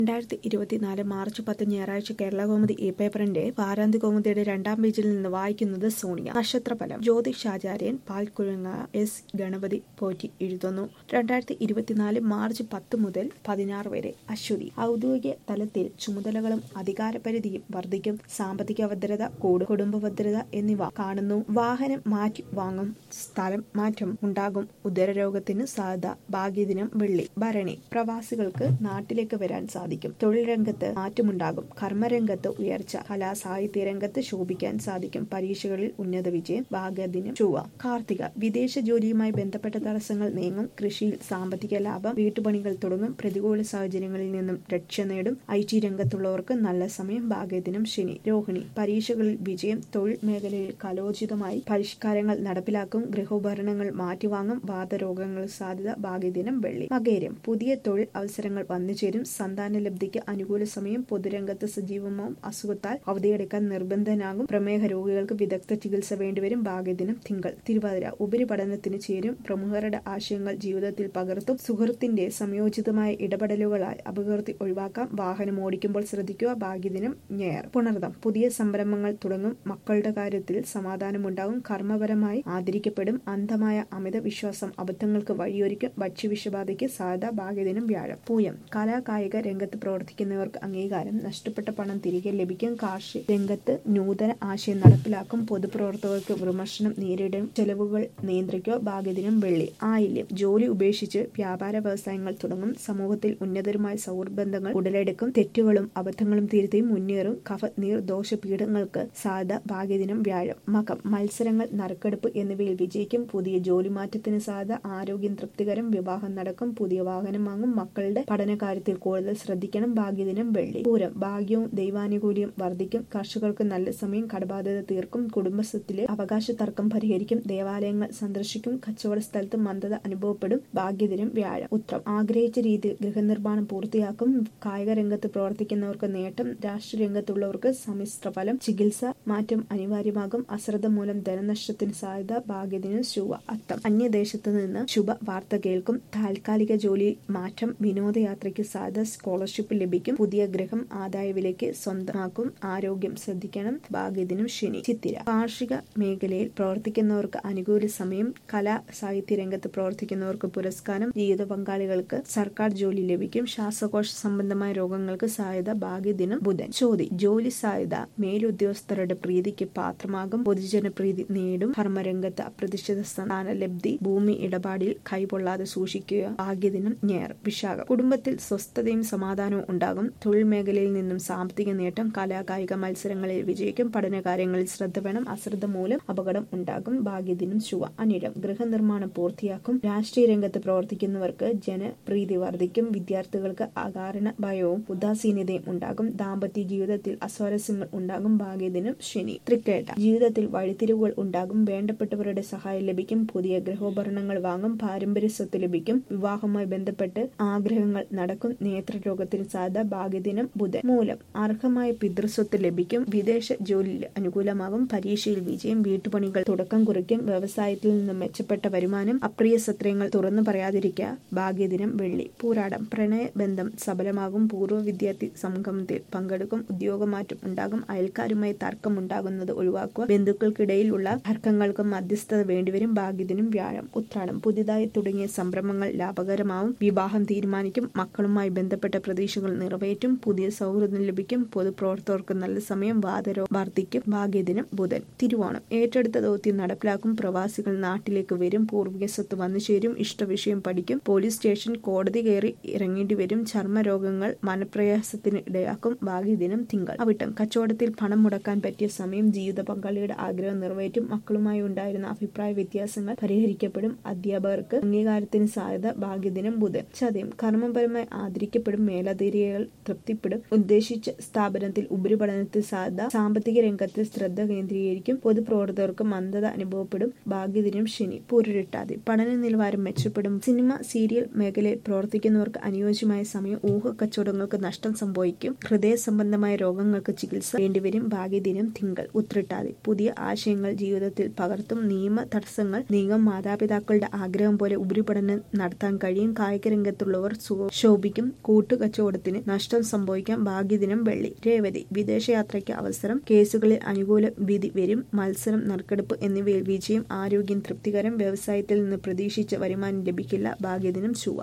രണ്ടായിരത്തി ഇരുപത്തിനാല് മാർച്ച് പത്ത് ഞായറാഴ്ച കേരളകൗമുദി ഈ പേപ്പറിന്റെ വാരാന്ത്യ കൗമുദിയുടെ രണ്ടാം പേജിൽ നിന്ന് വായിക്കുന്നത് സോണിയ നക്ഷത്രഫലം ജ്യോതിഷാചാര്യൻ പാൽക്കുഴങ്ങ എസ് ഗണപതി പോറ്റി എഴുതുന്നു രണ്ടായിരത്തി ഇരുപത്തിനാല് മാർച്ച് പത്ത് മുതൽ പതിനാറ് വരെ അശ്വതി ഔദ്യോഗിക തലത്തിൽ ചുമതലകളും അധികാരപരിധിയും വർദ്ധിക്കും സാമ്പത്തിക ഭദ്രത കൂട് കുടുംബ ഭദ്രത എന്നിവ കാണുന്നു വാഹനം മാറ്റി വാങ്ങും സ്ഥലം മാറ്റം ഉണ്ടാകും ഉദരരോഗത്തിന് സാധ്യത ഭാഗ്യദിനം വെള്ളി ഭരണി പ്രവാസികൾക്ക് നാട്ടിലേക്ക് വരാൻ സാധിക്കും തൊഴിൽ രംഗത്ത് മാറ്റമുണ്ടാകും കർമ്മരംഗത്ത് ഉയർച്ച കലാ സാഹിത്യ രംഗത്ത് ശോഭിക്കാൻ സാധിക്കും പരീക്ഷകളിൽ ഉന്നത വിജയം ഭാഗ്യദിനം ചൊവ്വ കാർത്തിക വിദേശ ജോലിയുമായി ബന്ധപ്പെട്ട തടസ്സങ്ങൾ നീങ്ങും കൃഷിയിൽ സാമ്പത്തിക ലാഭം വീട്ടുപണികൾ തുടങ്ങും പ്രതികൂല സാഹചര്യങ്ങളിൽ നിന്നും രക്ഷ നേടും ഐ ടി രംഗത്തുള്ളവർക്ക് നല്ല സമയം ഭാഗ്യദിനം ശനി രോഹിണി പരീക്ഷകളിൽ വിജയം തൊഴിൽ മേഖലയിൽ കലോചിതമായി പരിഷ്കാരങ്ങൾ നടപ്പിലാക്കും ഗൃഹോപകരണങ്ങൾ മാറ്റിവാങ്ങും വാതരോഗങ്ങൾ സാധ്യത ഭാഗ്യദിനം വെള്ളി മകേരം പുതിയ തൊഴിൽ അവസരങ്ങൾ വന്നുചേരും സന്താന ലബ്ധിക്ക് അനുകൂല സമയം പൊതുരംഗത്ത് സജീവമാവും അസുഖത്താൽ അവധിയെടുക്കാൻ നിർബന്ധനാകും പ്രമേഹ രോഗികൾക്ക് വിദഗ്ധ ചികിത്സ വേണ്ടിവരും ഭാഗ്യദിനം തിങ്കൾ തിരുവാതിര ഉപരിപഠനത്തിന് ചേരും പ്രമുഖരുടെ ആശയങ്ങൾ ജീവിതത്തിൽ പകർത്തും സുഹൃത്തിന്റെ സംയോജിതമായ ഇടപെടലുകളാൽ അപകീർത്തി ഒഴിവാക്കാം വാഹനം ഓടിക്കുമ്പോൾ ശ്രദ്ധിക്കുക ഭാഗ്യദിനം ഞായർ പുണർദം പുതിയ സംരംഭങ്ങൾ തുടങ്ങും മക്കളുടെ കാര്യത്തിൽ സമാധാനമുണ്ടാകും കർമ്മപരമായി ആദരിക്കപ്പെടും അന്ധമായ അമിത വിശ്വാസം അബദ്ധങ്ങൾക്ക് വഴിയൊരുക്കും ഭക്ഷ്യവിഷബാധയ്ക്ക് സാധ്യത ഭാഗ്യദിനം വ്യാഴം പൂയം കലാ കായിക രംഗത്ത് പ്രവർത്തിക്കുന്നവർക്ക് അംഗീകാരം നഷ്ടപ്പെട്ട പണം തിരികെ ലഭിക്കും കാർഷിക രംഗത്ത് നൂതന ആശയം നടപ്പിലാക്കും പൊതുപ്രവർത്തകർക്ക് വിമർശനം നേരിടും ചെലവുകൾ നിയന്ത്രിക്കുക ഭാഗ്യദിനം വെള്ളി ആയില്യം ജോലി ഉപേക്ഷിച്ച് വ്യാപാര വ്യവസായങ്ങൾ തുടങ്ങും സമൂഹത്തിൽ ഉന്നതരുമായ സൗഹൃദബന്ധങ്ങൾ ഉടലെടുക്കും തെറ്റുകളും അബദ്ധങ്ങളും തിരുത്തി മുന്നേറും കഫ നീർ ദോഷപീഠങ്ങൾക്ക് സാധ്യത ഭാഗ്യദിനം വ്യാഴം മകം മത്സരങ്ങൾ നറുക്കെടുപ്പ് എന്നിവയിൽ വിജയിക്കും പുതിയ ജോലി മാറ്റത്തിന് സാധ്യത ആരോഗ്യം തൃപ്തികരം വിവാഹം നടക്കും പുതിയ വാഹനം വാങ്ങും മക്കളുടെ പഠനകാര്യത്തിൽ കൂടുതൽ ശ്രദ്ധിക്കണം ഭാഗ്യദിനം വെള്ളി പൂരം ഭാഗ്യവും ദൈവാനുകൂല്യം വർദ്ധിക്കും കർഷകർക്ക് നല്ല സമയം കടബാധ്യത തീർക്കും കുടുംബസ്വത്തിലെ അവകാശ തർക്കം പരിഹരിക്കും ദേവാലയങ്ങൾ സന്ദർശിക്കും കച്ചവട സ്ഥലത്ത് മന്ദത അനുഭവപ്പെടും ഭാഗ്യദിനം വ്യാഴം ഉത്രം ആഗ്രഹിച്ച രീതിയിൽ ഗൃഹനിർമ്മാണം പൂർത്തിയാക്കും കായിക രംഗത്ത് പ്രവർത്തിക്കുന്നവർക്ക് നേട്ടം രാഷ്ട്രീയ രംഗത്തുള്ളവർക്ക് സമ്മിശ്ര ഫലം ചികിത്സ മാറ്റം അനിവാര്യമാകും അശ്രദ്ധ മൂലം ധനനഷ്ടത്തിന് സാധ്യത ഭാഗ്യദിനം ശുഭ അത്തം അന്യദേശത്ത് നിന്ന് ശുഭ വാർത്ത കേൾക്കും താൽക്കാലിക ജോലിയിൽ മാറ്റം വിനോദയാത്രയ്ക്ക് സാധ്യത സ്കോളർഷിപ്പ് ലഭിക്കും പുതിയ ഗൃഹം ആദായ വിലയ്ക്ക് സ്വന്തമാക്കും ആരോഗ്യം ശ്രദ്ധിക്കണം ഭാഗ്യദിനം ശനി ചിത്തിര കാർഷിക മേഖലയിൽ പ്രവർത്തിക്കുന്നവർക്ക് അനുകൂല സമയം കലാ സാഹിത്യ രംഗത്ത് പ്രവർത്തിക്കുന്നവർക്ക് പുരസ്കാരം ജീവിത പങ്കാളികൾക്ക് സർക്കാർ ജോലി ലഭിക്കും ശ്വാസകോശ സംബന്ധമായ രോഗങ്ങൾക്ക് സാധ്യത ഭാഗ്യദിനം ബുധൻ ചോതി ജോലി സാധ്യത മേലുദ്യോഗസ്ഥരുടെ പ്രീതിക്ക് പാത്രമാകും പൊതുജന പ്രീതി നേടും കർമ്മരംഗത്ത് അപ്രതീക്ഷിത സ്ഥാന ലബ്ധി ഭൂമി ഇടപാടിൽ കൈപൊള്ളാതെ സൂക്ഷിക്കുക ഭാഗ്യദിനം ഞായർ വിശാഖം കുടുംബത്തിൽ സ്വസ്ഥതയും സമാധാനവും ഉണ്ടാകും തൊഴിൽ മേഖലയിൽ നിന്നും സാമ്പത്തിക നേട്ടം കലാകായിക മത്സരങ്ങളിൽ വിജയിക്കും പഠനകാര്യങ്ങളിൽ ശ്രദ്ധ വേണം അശ്രദ്ധ മൂലം അപകടം ഉണ്ടാകും ഭാഗ്യദിനം ശുവ അനിഴം ഗൃഹനിർമ്മാണം പൂർത്തിയാക്കും രാഷ്ട്രീയ രംഗത്ത് പ്രവർത്തിക്കുന്നവർക്ക് ജനപ്രീതി വർദ്ധിക്കും വിദ്യാർത്ഥികൾക്ക് അകാരണ ഭയവും ഉദാസീനതയും ഉണ്ടാകും ദാമ്പത്യ ജീവിതത്തിൽ അസ്വാരസ്യങ്ങൾ ഉണ്ടാകും ഭാഗ്യദിനം ശനി തൃക്കേട്ട ജീവിതത്തിൽ വഴിത്തിരിവുകൾ ഉണ്ടാകും വേണ്ടപ്പെട്ടവരുടെ സഹായം ലഭിക്കും പുതിയ ഗൃഹോപകരണങ്ങൾ വാങ്ങും പാരമ്പര്യ സ്വത്ത് ലഭിക്കും വിവാഹവുമായി ബന്ധപ്പെട്ട് ആഗ്രഹങ്ങൾ നടക്കും നേത്രരോഗത്തിന് സാധ്യത ഭാഗ്യദിനം ബുധൻ മൂലം അർഹമായ പിതൃസ്വത്ത് ലഭിക്കും വിദേശ ജോലിയിൽ അനുകൂലമാകും പരീക്ഷയിൽ വിജയം വീട്ടുപണികൾ തുടക്കം കുറിക്കും വ്യവസായത്തിൽ നിന്ന് മെച്ചപ്പെട്ട വരുമാനം അപ്രിയ സത്രങ്ങൾ തുറന്നു പറയാതിരിക്കുക ഭാഗ്യദിനം വെള്ളി പൂരാടം പ്രണയബന്ധം സഫലമാകും പൂർവ്വ വിദ്യാർത്ഥി സംഗമത്തിൽ പങ്കെടുക്കും ഉദ്യോഗമാറ്റം ഉണ്ടാകും അയൽക്കാരുമായി തർക്കം ഉണ്ടാകുന്നത് ഒഴിവാക്കുക ബന്ധുക്കൾക്കിടയിലുള്ള തർക്കങ്ങൾക്ക് മധ്യസ്ഥത വേണ്ടിവരും ഭാഗ്യദിനം വ്യാഴം ഉത്രാടം പുതിയതായി തുടങ്ങിയ സംരംഭങ്ങൾ ലാഭകരമാവും വിവാഹം തീരുമാനിക്കും മക്കളുമായി ബന്ധപ്പെട്ട പ്രതീക്ഷകൾ നിറവേറ്റും പുതിയ സൗഹൃദം ലഭിക്കും പൊതുപ്രവർത്തകർക്ക് നല്ല സമയം വാതരോ വർദ്ധിക്കും ഭാഗ്യദിനം ബുധൻ തിരുവോണം ഏറ്റെടുത്ത ദൗത്യം നടപ്പിലാക്കും പ്രവാസികൾ നാട്ടിലേക്ക് വരും പൂർവിക സ്വത്ത് വന്നു ചേരും ഇഷ്ടവിഷയം പഠിക്കും പോലീസ് സ്റ്റേഷൻ കോടതി കയറി ഇറങ്ങേണ്ടി വരും ചർമ്മരോഗങ്ങൾ മനപ്രയാസത്തിന് ഇടയാക്കും ഭാഗ്യദിനം തിങ്കൾ അവിട്ടം കച്ചവടത്തിൽ പണം മുടക്കാൻ പറ്റിയ സമയം ജീവിത പങ്കാളിയുടെ ആഗ്രഹം നിറവേറ്റും മക്കളുമായി ഉണ്ടായിരുന്ന അഭിപ്രായ വ്യത്യാസങ്ങൾ പരിഹരിക്കപ്പെടും അധ്യാപകർക്ക് അംഗീകാരത്തിന് സാധ്യത ഭാഗ്യദിനം ബുധൻ ചതയം കർമ്മപരമായി ആദരിക്കപ്പെടും മേലധികാരികൾ തൃപ്തിപ്പെടും ഉദ്ദേശിച്ച സ്ഥാപനത്തിൽ ഉപരിപഠനത്തിൽ സാധ്യത സാമ്പത്തിക രംഗത്ത് ശ്രദ്ധ കേന്ദ്രീകരിക്കും പൊതുപ്രവർത്തകർക്ക് മന്ദത അനുഭവപ്പെടും ഭാഗ്യദിനം ശനി പൂരിട്ടാതി പഠന നിലവാരം മെച്ചപ്പെടും സിനിമ സീരിയൽ മേഖലയിൽ പ്രവർത്തിക്കുന്നവർക്ക് അനുയോജ്യമായ സമയം ഊഹ കച്ചവടങ്ങൾക്ക് നഷ്ടം സംഭവിക്കും ഹൃദയ സംബന്ധമായ രോഗങ്ങൾക്ക് ചികിത്സ വേണ്ടിവരും ഭാഗ്യദിനം തിങ്കൾ ഉത്രട്ടാതി പുതിയ ആശയങ്ങൾ ജീവിതത്തിൽ പകർത്തും നിയമ തടസ്സങ്ങൾ നീങ്ങും മാതാപിതാക്കളുടെ ആഗ്രഹം പോലെ ഉപരിപഠനം നടത്താൻ കഴിയും കായിക രംഗത്തുള്ളവർ ശോഭിക്കും കൂട്ടുകച്ചവടം കച്ചവടത്തിന് നഷ്ടം സംഭവിക്കാം ഭാഗ്യദിനം വെള്ളി രേവതി വിദേശയാത്രയ്ക്ക് അവസരം കേസുകളിൽ അനുകൂല വിധി വരും മത്സരം നറുക്കെടുപ്പ് എന്നിവയിൽ വിജയം ആരോഗ്യം തൃപ്തികരം വ്യവസായത്തിൽ നിന്ന് പ്രതീക്ഷിച്ച വരുമാനം ലഭിക്കില്ല ഭാഗ്യദിനം ചൊവ്വ